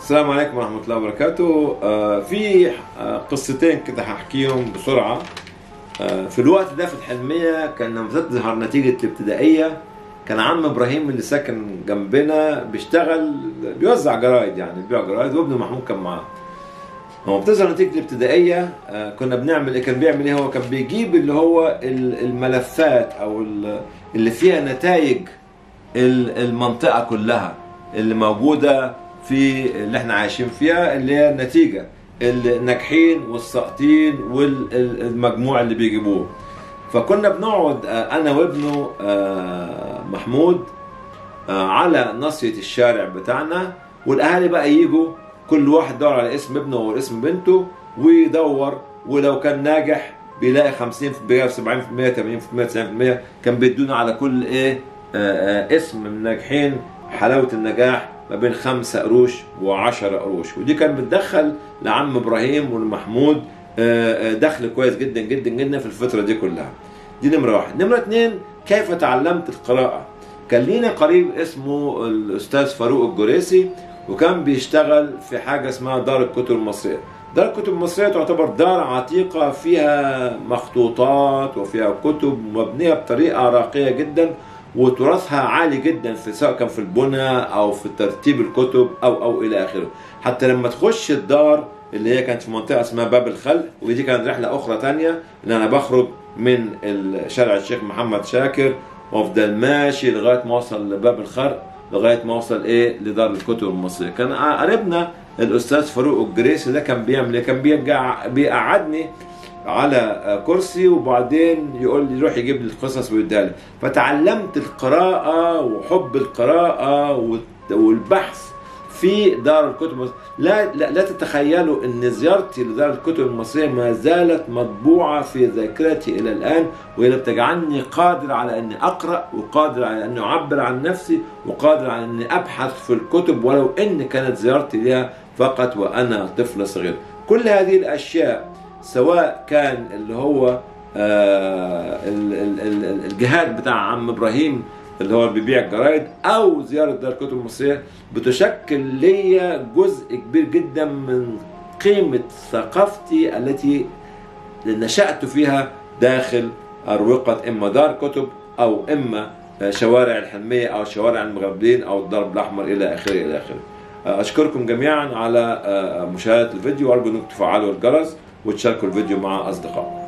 السلام عليكم ورحمة الله وبركاته آه، في آه، قصتين كده هحكيهم بسرعة آه، في الوقت ده في الحلمية كان لما تظهر نتيجة الابتدائية كان عم ابراهيم اللي ساكن جنبنا بيشتغل بيوزع جرايد يعني بيبيع جرايد وابنه محمود كان معاه هو بتظهر نتيجة الابتدائية آه، كنا بنعمل ايه كان بيعمل ايه هو كان بيجيب اللي هو ال- الملفات او ال- اللي فيها نتائج ال- المنطقة كلها اللي موجودة في اللي احنا عايشين فيها اللي هي النتيجة الناجحين والساقطين والمجموع اللي بيجيبوه فكنا بنقعد آه، انا وابنه آه، محمود آه، على ناصية الشارع بتاعنا والاهالي بقى يجوا كل واحد يدور على اسم ابنه واسم بنته ويدور ولو كان ناجح بيلاقي 50 70% 80% 90% كان بيدونا على كل ايه آه، آه، اسم من الناجحين حلاوة النجاح ما بين خمسة قروش وعشرة قروش ودي كان بتدخل لعم ابراهيم والمحمود آه، آه، دخل كويس جدا جدا جدا في الفترة دي كلها دي نمرة واحد نمرة اتنين كيف تعلمت القراءة كان لينا قريب اسمه الأستاذ فاروق الجريسي وكان بيشتغل في حاجة اسمها دار الكتب المصرية دار الكتب المصرية تعتبر دار عتيقة فيها مخطوطات وفيها كتب مبنية بطريقة راقية جدا وتراثها عالي جدا في سواء كان في البنى او في ترتيب الكتب او او الى اخره حتى لما تخش الدار اللي هي كانت في منطقه اسمها باب الخلق ودي كانت رحله اخرى تانية ان انا بخرج من ال- شارع الشيخ محمد شاكر وافضل ماشي لغايه ما اوصل لباب الخرق لغايه ما اوصل ايه لدار الكتب المصريه كان قريبنا الاستاذ فاروق الجريسي ده كان بيعمل ايه كان بيرجع بيقعدني على كرسي وبعدين يقول لي روح يجيب لي القصص ويديها لي فتعلمت القراءة وحب القراءة والت- والبحث في دار الكتب المصرية. لا, لا لا تتخيلوا ان زيارتي لدار الكتب المصرية ما زالت مطبوعة في ذاكرتي الى الان وهي اللي بتجعلني قادر على اني اقرا وقادر على اني اعبر عن نفسي وقادر على اني ابحث في الكتب ولو ان كانت زيارتي لها فقط وانا طفل صغير كل هذه الاشياء سواء كان اللي هو آه، ال- ال- ال- الجهاد بتاع عم ابراهيم اللي هو بيبيع الجرايد او زياره دار الكتب المصريه بتشكل ليا جزء كبير جدا من قيمه ثقافتي التي نشأت فيها داخل أروقة إما دار كتب أو إما شوارع الحلمية أو شوارع المغربلين أو الضرب الأحمر إلى آخره إلى آخره أشكركم جميعا على مشاهدة الفيديو وأرجو أنكم تفعلوا الجرس وتشاركوا الفيديو مع أصدقائكم